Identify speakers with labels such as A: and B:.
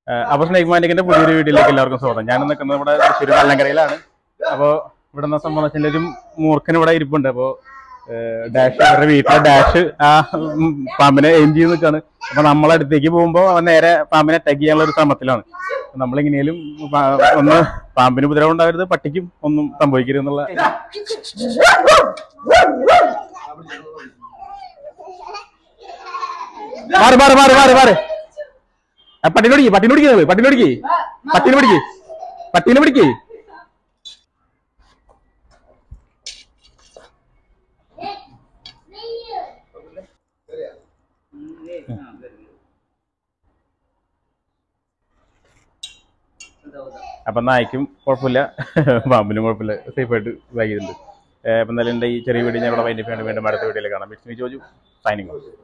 A: ഏഹ് അപ്പൊ സ്നേക് മാൻഡിക്കിന്റെ പുതിയൊരു വീഡിയോയിലേക്ക് എല്ലാവർക്കും സ്വാഗതം ഞാൻ നിൽക്കുന്നത് ഇവിടെ തൃശ്ശൂർ കല്ലങ്കരയിലാണ് അപ്പോ ഇവിടെ നിന്ന് സംബന്ധിച്ച ഒരു മൂർഖൻ ഇവിടെ ഇരിപ്പുണ്ട് അപ്പോ ഏഹ് ഡാഷ് അവരുടെ വീട്ടിലെ ഡാഷ് ആ ഉം പാമ്പിനെ എയിം ചെയ്ത് നിൽക്കാണ് അപ്പൊ നമ്മളടുത്തേക്ക് പോകുമ്പോ അവൻ നേരെ പാമ്പിനെ അറ്റാക്ക് ചെയ്യാനുള്ള ഒരു ശ്രമത്തിലാണ് നമ്മളിങ്ങനെയും ഒന്ന് പാമ്പിന് ഉപദ്രവം ഉണ്ടാവരുത് പട്ടിക്കും ഒന്നും സംഭവിക്കരുത് എന്നുള്ള മാറി മാറി മാറി മാറി മാറി ആ, പട്ടിനെ പിടിക്ക് പട്ടിനെ പിടിക്കുന്നത് പട്ടിനെ പിടിക്ക് പട്ടിനെ പിടിക്ക് പട്ടിനെ പിടിക്ക് അപ്പൊ നായ്ക്കും കുഴപ്പമില്ല പാമ്പിനും കുഴപ്പമില്ല സേഫായിട്ട് വൈകിട്ടുണ്ട് അപ്പൊ എന്തായാലും എൻ്റെ ഈ ചെറിയ വീഡിയോ ഞാൻ ഇവിടെ വൈൻഡപ്പ് ചെയ്യേണ്ടി വീണ്ടും അടുത്ത വീഡിയോയിൽ കാണാം വിഷ്ണു ചോദിച്ചു സൈനിങ്